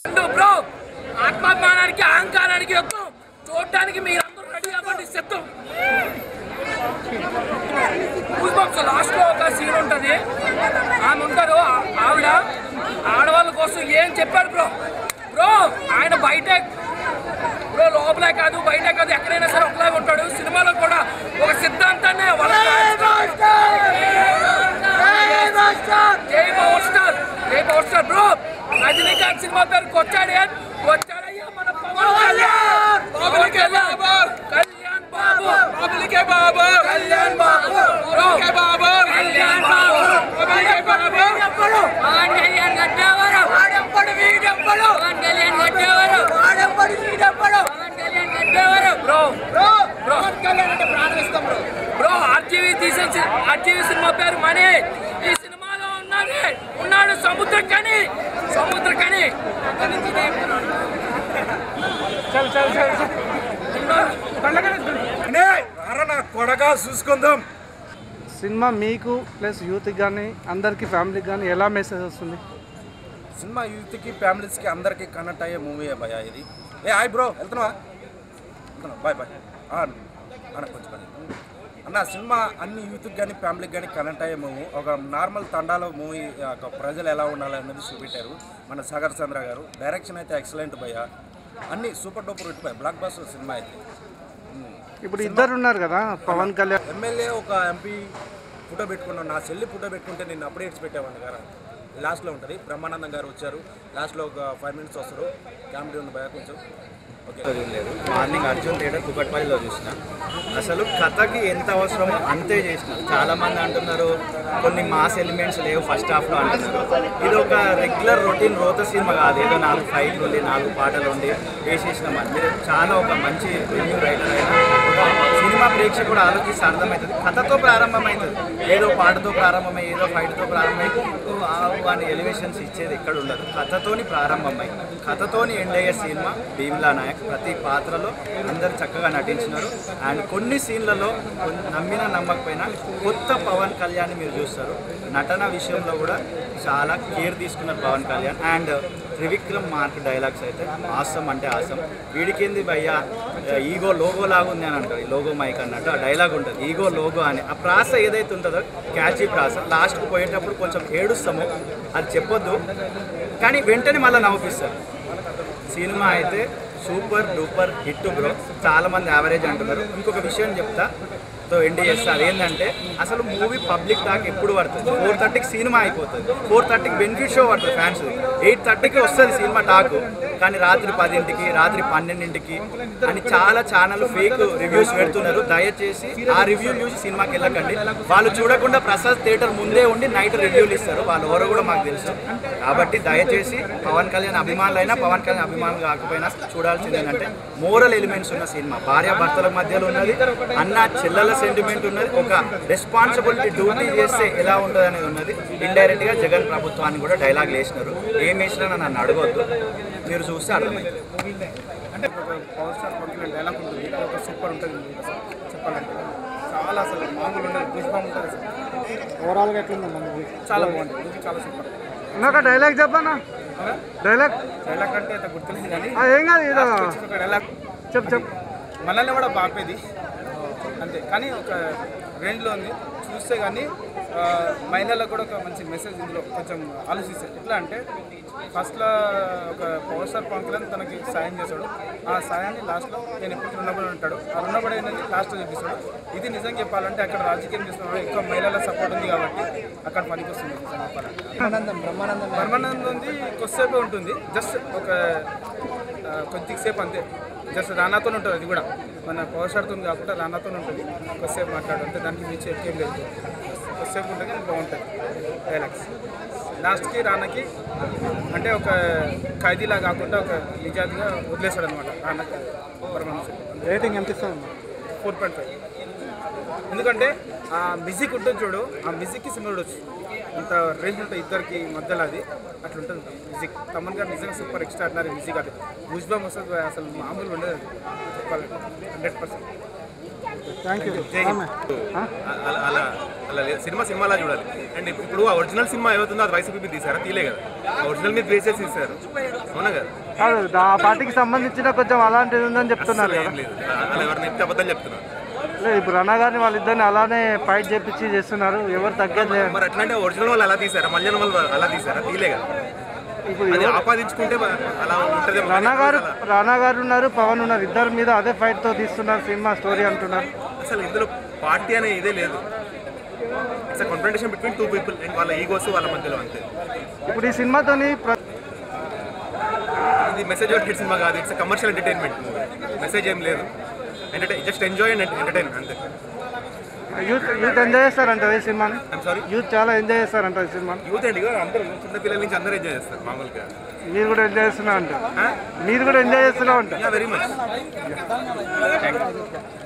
Bro ఆత్మాభిమానానికి అహంకారానికి యుద్ధం చూడటానికి మీరందరూ రెడీ అవ్వండి సిద్ధం లాస్ట్ లో ఒక సీన్ ఉంటది ఆమె ఉంటారు ఆ- ఆవిడ ఆడవాళ్ళ కోసం ఏం చెప్పారు బ్రో బ్రో ఆయన బయట బ్రో లోపలే కాదు బయట కాదు ఎక్కడైనా సరే ఒకలాగా ఉంటాడు సినిమాలో కూడా ఒక సిద్ధాంతాన్ని వాళ్ళ జై పవర్ స్టార్ జై power star bro Rajinikanth cinema పేరుకి వచ్చాడే వచ్చాడయ్యా మన పవన్ కళ్యాణ్ పవన్ కళ్యాణ్ కళ్యాణ్ బాబు పబ్లికే బాబు కళ్యాణ్ బాబు బ్రో బాబు కళ్యాణ్ బాబు పబ్లికే బాబు పవన్ కళ్యాణ్ గడ్డవరు వాడెప్పుడు వీడెప్పుడు పవన్ కళ్యాణ్ గడ్డవరు వాడెప్పుడు వీడెప్పుడు పవన్ కళ్యాణ్ గడ్డవరు bro bro bro Pawan Kalyan అంటే ప్రాణం ఇస్తాం బ్రో బ్రో ఆర్జీవి తీసిన ఆర్జీవి సినిమా పేరు మనీ ఈ సినిమాలో ఉన్నది ఉన్నాడు సముద్ర కని సముద్ర కని నా కొడగా చూసుకుందాం సినిమా మీకు ప్లస్ యూత్కి కానీ అందరికీ ఫ్యామిలీకి కానీ ఎలా మెసేజ్ వస్తుంది సినిమా యూత్కి ఫ్యామిలీస్కి అందరికీ కనెక్ట్ అయ్యే మూవీ భయ ఇది ఏ హాయ్ బ్రో వెళ్తున్నావా వెళ్తున్నా బాయ్ బాయ్ అన్న కొంచెం పని అన్న సినిమా అన్ని యూత్కి కానీ ఫ్యామిలీకి కానీ కనెక్ట్ అయ్యే మూవీ ఒక నార్మల్ తండాలో మూవీ ఒక ప్రజలు ఎలా ఉండాలి అనేది చూపెట్టారు మన సాగర్ చంద్ర గారు డైరెక్షన్ అయితే ఎక్సలెంట్ భయ అన్ని సూపర్ డూపర్ హిట్ భయ బ్లాక్ బస్టర్ సినిమా అయితే ఉమ్. ఇప్పుడు ఇద్దరు ఉన్నారు కదా పవన్ కళ్యాణ్ ఎమ్మెల్యే ఒక ఎంపీ ఫోటో పెట్టుకున్నాను నా చెల్లి ఫోటో పెట్టుకుంటే నేను అప్డేట్స్ పెట్టేవాడిని కదా లాస్ట్లో ఉంటుంది బ్రహ్మానందం గారు వచ్చారు లాస్ట్లో ఒక ఫైవ్ మినిట్స్ వస్తారు కామెడీ ఉంది భయ కొంచెం ఓకే లేదు మార్నింగ్ అర్జున్ థియేటర్ కుకట్పల్లిలో చూసిన అసలు కథకి ఎంత అవసరమో అంతే చేసిన చాలా మంది అంటున్నారు కొన్ని మాస్ ఎలిమెంట్స్ లేవు ఫస్ట్ హాఫ్లో అంటున్నారు ఇది ఒక రెగ్యులర్ రొటీన్ రోత సినిమా కాదు ఏదో నాలుగు ఫైట్లు ఉండి నాలుగు పాటలు ఉండి వేసేసినాం అది మీరు చాలా ఒక మంచి రివ్యూ రైటర్ అయినా ఒక సినిమా ప్రేక్షకుడు ఆలోచిస్తే అర్థమవుతుంది కథతో ప్రారంభమవుతుంది ఏదో పాటతో ప్రారంభమై ఏదో ఫైట్తో ప్రారంభమై వాని ఎలివేషన్స్ ఇచ్చేది ఎక్కడ ఉండదు కథతోని ప్రారంభమై కథతోని ఎండ్ అయ్యే సినిమా భీమ్లా నాయక్ ప్రతి పాత్రలో అందరు చక్కగా నటించినారు అండ్ కొన్ని సీన్లలో కొన్ని నమ్మినా నమ్మకపోయినా కొత్త పవన్ కళ్యాణ్ మీరు చూస్తారు నటన విషయంలో కూడా చాలా కేర్ తీసుకున్నారు Pawan Kalyan and Trivikram mark dialogues అయితే ఆసం అంటే ఆసం వీడికింది భయ్యా ఈగో లోగో లాగా ఉంది అని అంటారు ఈ లోగో మైక్ అన్నట్టు ఆ డైలాగ్ ఉంటుంది ఈగో లోగో అని ఆ ప్రాస ఏదైతే ఉంటుందో క్యాచీ ప్రాస లాస్ట్కి పోయేటప్పుడు కొంచెం ఏడుస్తామో అది చెప్పొద్దు కానీ వెంటనే మళ్ళీ నవ్విస్తారు సినిమా అయితే సూపర్ డూపర్ హిట్ బ్రో చాలా మంది యావరేజ్ అంటున్నారు ఇంకొక విషయం చెప్తా సో ఎండి చేస్తా అదేంటంటే అసలు మూవీ పబ్లిక్ దాకా ఎప్పుడు పడుతుంది ఫోర్ థర్టీకి సినిమా అయిపోతుంది ఫోర్ థర్టీకి బెనిఫిట్ షో పడుతుంది ఫ్యాన్స్ ఎయిట్ థర్టీకి వస్తుంది సినిమా టాక్ కానీ రాత్రి పదింటికి రాత్రి పన్నెండింటికి అని చాలా ఛానల్ ఫేక్ రివ్యూస్ పెడుతున్నారు దయచేసి ఆ రివ్యూలు చూసి సినిమాకి వెళ్ళకండి వాళ్ళు చూడకుండా ప్రసాద్ థియేటర్ ముందే ఉండి నైట్ రివ్యూలు ఇస్తారు వాళ్ళు ఎవరో కూడా మాకు తెలుసు కాబట్టి దయచేసి పవన్ కళ్యాణ్ అభిమానులైనా పవన్ కళ్యాణ్ అభిమానులు కాకపోయినా చూడాల్సింది ఏంటంటే మోరల్ ఎలిమెంట్స్ ఉన్న సినిమా భార్య భర్తల మధ్యలో ఉన్నది అన్న చెల్లెల సెంటిమెంట్ ఉన్నది ఒక రెస్పాన్సిబిలిటీ డ్యూటీ చేస్తే ఎలా ఉంటుంది అనేది ఉన్నది ఇండైరెక్ట్ గా జగన్ ప్రభుత్వాన్ని కూడా డైలాగ్ వేసినారు ఏం వేసినా నన్ను అడగొద్దు మీరు చూస్తే అర్థమవుతుంది అంటే ఒక పవర్ స్టార్ పడుతున్న డైలాగ్ ఉంటుంది అది ఒక సూపర్ ఉంటుంది మూవీ అసలు చెప్పాలంటే చాలా అసలు మామూలు ఉండదు పుష్పం ఉంటుంది అసలు ఓవరాల్గా ఎట్లుందన్న మూవీ చాలా బాగుంది మూవీ చాలా సూపర్ ఇంకొక డైలాగ్ చెప్పనా డైలాగ్ డైలాగ్ అంటే అంత గుర్తులేదు కానీ ఆ, ఏం కాదు ఏదో ఒక డైలాగ్ చెప్పు చెప్పు మనల్ని కూడా బాపేది అంతే కానీ ఒక రేంజ్లో ఉంది చూస్తే కానీ ఆ, మహిళలకు కూడా ఒక మంచి మెసేజ్ ఇందులో కొంచెం ఆలోచిస్తారు ఎట్లా అంటే ఫస్ట్లో ఒక పవర్ స్టార్ పవన్ కళ్యాణ్ తనకి సాయం చేశాడు ఆ సాయాన్ని లాస్ట్లో నేను ఎప్పుడు రుణపడి ఉంటాడు ఆ రుణపడి ఏంటంటే లాస్ట్లో చూపిస్తాడు ఇది నిజం చెప్పాలంటే అక్కడ రాజకీయం చేస్తున్న ఎక్కువ మహిళల సపోర్ట్ ఉంది కాబట్టి అక్కడ పనికి వస్తుంది నిజం చెప్పాలంటే బ్రహ్మానందం ఉంది కొద్దిసేపే ఉంటుంది జస్ట్ ఒక ఆ, కొద్దిసేపు అంతే జస్ట్ రానాతో ఉంటుంది అది కూడా మన పవర్ స్టార్తో కాకుండా రానాతో ఉంటుంది కొద్దిసేపు మాట్లాడు అంతే దానికి మించి ఎక్కువ లేదు కొద్దిసేపు ఉంటుంది కానీ బాగుంటుంది డైలాగ్స్ లాస్ట్కి రానాకి అంటే ఒక ఖైదీలా కాకుండా ఒక నిజాతిగా వదిలేశాడు అనమాట రానాకి పరమానంద రేటింగ్ ఎంత ఇస్తాను ఫోర్ పాయింట్ ఫైవ్ ఎందుకంటే ఆ మ్యూజిక్ ఉంటుంది చూడు ఆ మ్యూజిక్కి సినిమా చూడొచ్చు అంత రేంజ్ ఉంటుంది ఇద్దరికి మధ్యలో అది అట్లా ఉంటుంది మ్యూజిక్ తమన్ గారు నిజంగా సూపర్ ఎక్స్ట్రాడినరీ మ్యూజిక్ అది ముజ్బామ్ వస్తుంది అసలు మామూలు ఉండదు అది చెప్పాలంటే హండ్రెడ్ పర్సెంట్ థ్యాంక్ యూ అలా అలా అలా లేదు సినిమా సినిమాలా చూడాలి అండ్ ఇప్పుడు ఆ ఒరిజినల్ సినిమా ఏమవుతుందో అది వైసీపీ మీద తీసారా తీలే కదా ఆ ఒరిజినల్ మీద బేస్ చేసి తీశారు అవునా కదా కాదు ఆ పార్టీకి సంబంధించిన కొంచెం అలాంటిది ఉందని చెప్తున్నారు అసలు కదా ఏం లేదు అలా ఎవరిని చెప్తే అబద్ధం చెప్తున్నారు లేదు, ఇప్పుడు రన్నా గారిని వాళ్ళిద్దరిని అలానే ఫైట్ చేపించి చేస్తున్నారు ఎవరు తగ్గేది లేదు. మరి అట్లాంటి ఒరిజినల్ వాళ్ళు అలా తీసారా మళ్ళీ వాళ్ళు అలా తీసారా తీలే కదా ఇప్పుడు అది ఆపాదించుకుంటే అలా ఉంటుంది రానా గారు రానా గారు ఉన్నారు పవన్ ఉన్నారు ఇద్దరి మీద అదే ఫైట్ తో తీస్తున్నారు సినిమా స్టోరీ అంటున్నారు అసలు ఇందులో పార్టీ అనే ఇదే లేదు it's confrontation between two people and వాళ్ళ ఈగోస్ వాళ్ళ మధ్యలో అంతే ఇప్పుడు ఈ సినిమాతోని ప్ర- ఇది మెసేజ్ ఓరియంటెడ్ సినిమా కాదు ఇట్స్ కమర్షియల్ ఎంటర్టైన్మెంట్ మెసేజ్ ఏం లేదు entertain just enjoy and entertain అంతే యూత్ యూత్ ఎంజాయ్ చేస్తారంట ఈ సినిమాని ఐమ్ సారీ యూత్ చాలా ఎంజాయ్ చేస్తారంట ఈ సినిమాని యూత్ అండి ఇగో అందరూ చిన్న పిల్లల నుంచి అందరూ ఎంజాయ్ చేస్తారు మామూలుగా మీరు కూడా ఎంజాయ్ చేస్తున్నా అంట మీరు కూడా ఎంజాయ్ చేస్తున్నా అంట యా వెరీ మచ్